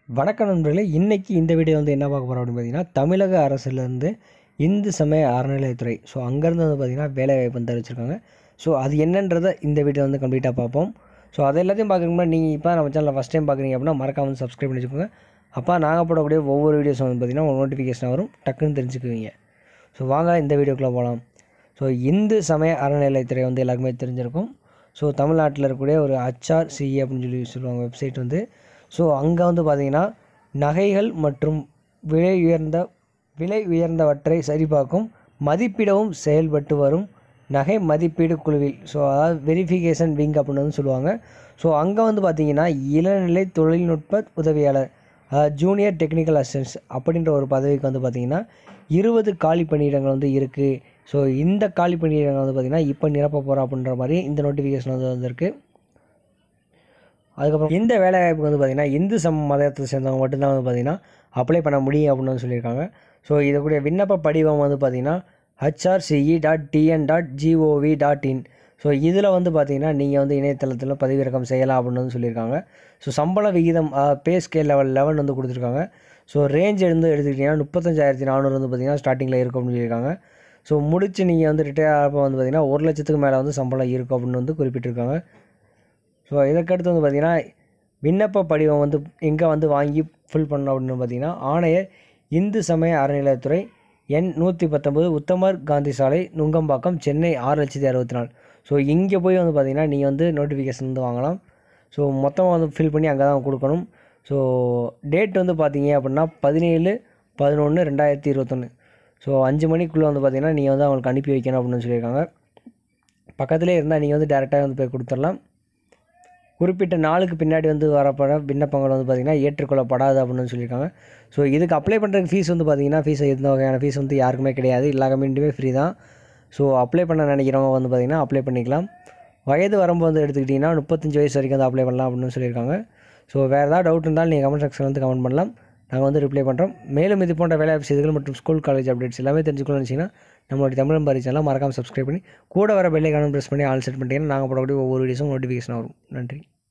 வணக்கம் நண்பர்களே இன்றைக்கி இந்த வீடியோ வந்து என்ன பார்க்க போகிறோம் அப்படின்னு பார்த்தீங்கன்னா தமிழக அரசுலேருந்து இந்து சமய அறநிலையத்துறை ஸோ அங்கேருந்து வந்து பார்த்திங்கன்னா வேலைவாய்ப்பு வந்து அறிவிச்சிருக்காங்க ஸோ அது என்னன்றதை இந்த வீடியோ வந்து கம்ப்ளீட்டாக பார்ப்போம் ஸோ அது எல்லாத்தையும் பார்க்கறதுக்கு முன்னாடி நீங்கள் இப்போ நம்ம சேனலில் ஃபஸ்ட் டைம் பார்க்குறீங்க அப்படின்னா மறக்காம வந்து சப்ஸ்கிரைப் பண்ணி வச்சுக்கோங்க அப்போ நாங்கள் போடக்கூடிய ஒவ்வொரு வீடியோஸும் வந்து பார்த்திங்கன்னா ஒரு நோட்டிஃபிகேஷன் வரும் டக்குன்னு தெரிஞ்சுக்குவீங்க ஸோ வாங்க இந்த வீடியோக்குள்ளே போகலாம் ஸோ இந்து சமய அறநிலையத்துறை வந்து எல்லாருக்குமே தெரிஞ்சிருக்கும் ஸோ தமிழ்நாட்டில் இருக்கக்கூடிய ஒரு ஹச்ஆர் சிஇ அப்படின்னு சொல்லி சொல்லுவாங்க வெப்சைட் வந்து ஸோ அங்கே வந்து பார்த்திங்கன்னா நகைகள் மற்றும் விலை உயர்ந்த விலை உயர்ந்தவற்றை சரிபார்க்கும் மதிப்பிடவும் செயல்பட்டு வரும் நகை மதிப்பீடு குழுவில் ஸோ அதாவது வெரிஃபிகேஷன் விங் அப்படின்னு வந்து சொல்லுவாங்க ஸோ அங்கே வந்து பார்த்திங்கன்னா இளநிலை தொழில்நுட்ப உதவியாளர் அதாவது ஜூனியர் டெக்னிக்கல் அசிஸ்டன்ஸ் அப்படின்ற ஒரு பதவிக்கு வந்து பார்த்திங்கன்னா இருபது காலி பணியிடங்கள் வந்து இருக்குது ஸோ இந்த காலி பணியிடங்கள் வந்து பார்த்திங்கன்னா இப்போ நிரப்ப போகிறோம் அப்படின்ற மாதிரி இந்த நோட்டிஃபிகேஷன் வந்து வந்திருக்கு அதுக்கப்புறம் இந்த வேலைவாய்ப்புக்கு வந்து பார்த்திங்கன்னா இந்து சம மதத்தை சேர்ந்தவங்க மட்டும்தான் வந்து பார்த்திங்கன்னா அப்ளை பண்ண முடியும் அப்படின்னு வந்து சொல்லியிருக்காங்க ஸோ இதற்குரிய விண்ணப்ப படிவம் வந்து பார்த்திங்கன்னா HRCE dot TN dot GOV dot in so இதில் வந்து பார்த்திங்கன்னா நீங்கள் வந்து இணையதளத்தில் பதிவிறக்கம் செய்யலாம் அப்படின்னு வந்து சொல்லியிருக்காங்க ஸோ சம்பள விகிதம் பே ஸ்கேல் லெவல் லெவன் வந்து கொடுத்துருக்காங்க ஸோ ரேஞ்ச் இருந்து எடுத்துக்கிட்டிங்கன்னா முப்பத்தஞ்சாயிரத்தி நானூறு வந்து பார்த்திங்கன்னா ஸ்டார்டிங்கில் இருக்கும் அப்படின்னு சொல்லியிருக்காங்க ஸோ முடிச்சு நீங்கள் வந்து ரிட்டையர் ஆகிறப்ப வந்து பார்த்திங்கன்னா ஒரு லட்சத்துக்கு மேலே வந்து சம்பளம் இருக்கும் அப்படின்னு வந்து குறிப்பிட்டிருக்காங்க ஸோ இதற்கடுத்து வந்து பார்த்திங்கன்னா விண்ணப்ப படிவம் வந்து எங்கே வந்து வாங்கி ஃபில் பண்ணணும் அப்படின்னு பார்த்தீங்கன்னா ஆணையர் இந்து சமய அறநிலையத்துறை எண் நூற்றி பத்தொம்பது உத்தமர் காந்தி சாலை நுங்கம்பாக்கம் சென்னை ஆறு லட்சத்தி அறுபத்தி நாலு ஸோ இங்கே போய் வந்து பார்த்திங்கன்னா நீங்கள் வந்து நோட்டிஃபிகேஷன் வந்து வாங்கலாம் ஸோ மொத்தமாக வந்து ஃபில் பண்ணி அங்கே தான் கொடுக்கணும் ஸோ டேட் வந்து பார்த்தீங்க அப்படின்னா பதினேழு பதினொன்று ரெண்டாயிரத்தி இருபத்தொன்று ஸோ அஞ்சு மணிக்குள்ளே வந்து பார்த்திங்கன்னா நீங்கள் வந்து அவங்களுக்கு அனுப்பி வைக்கணும் அப்படின்னு சொல்லியிருக்காங்க பக்கத்துலேயே இருந்தால் நீங்கள் வந்து டேரெக்டாக வந்து போய் கொடுத்துடலாம் குறிப்பிட்ட நாளுக்கு பின்னாடி வந்து வரப்பட விண்ணப்பங்கள் வந்து பார்த்திங்கன்னா ஏற்றுக்கொள்ளப்படாது அப்படின்னு சொல்லியிருக்காங்க ஸோ இதுக்கு அப்ளை பண்ணுறதுக்கு ஃபீஸ் வந்து பார்த்திங்கன்னா ஃபீஸ் எந்த வகையான ஃபீஸ் வந்து யாருக்குமே கிடையாது எல்லா கம்யூனிட்டியுமே ஃப்ரீ தான் ஸோ அப்ளை பண்ண நினைக்கிறவங்க வந்து பார்த்திங்கன்னா அப்ளை பண்ணிக்கலாம் வயது வரம்பு வந்து எடுத்துக்கிட்டிங்கன்னா முப்பத்தஞ்சு வயசு வரைக்கும் வந்து அப்ளை பண்ணலாம் அப்படின்னு சொல்லியிருக்காங்க ஸோ வேறு ஏதாவது டவுட் இருந்தாலும் நீங்கள் கமெண்ட் செக்ஷன் வந்து கமெண்ட் பண்ணலாம் நாங்கள் வந்து ரிப்ளை பண்ணுறோம் மேலும் இது போன்ற வேலை செய்திகள் மற்றும் ஸ்கூல் காலேஜ் அப்டேட்ஸ் எல்லாமே தெரிஞ்சுக்கணும்னு நினச்சிங்கன்னா நம்மளுடைய தமிழ் பாரி சேனலை மறக்காமல் சப்ஸ்கிரைப் பண்ணி கூட வர பெல்லைக்கான ப்ரெஸ் பண்ணி ஆல் செட் பண்ணிட்டீங்கன்னா நாங்கள் போடக்கூடிய ஒவ்வொரு வீடியோஸும் நோட்டிஃபிகேஷன் வரும் நன்றி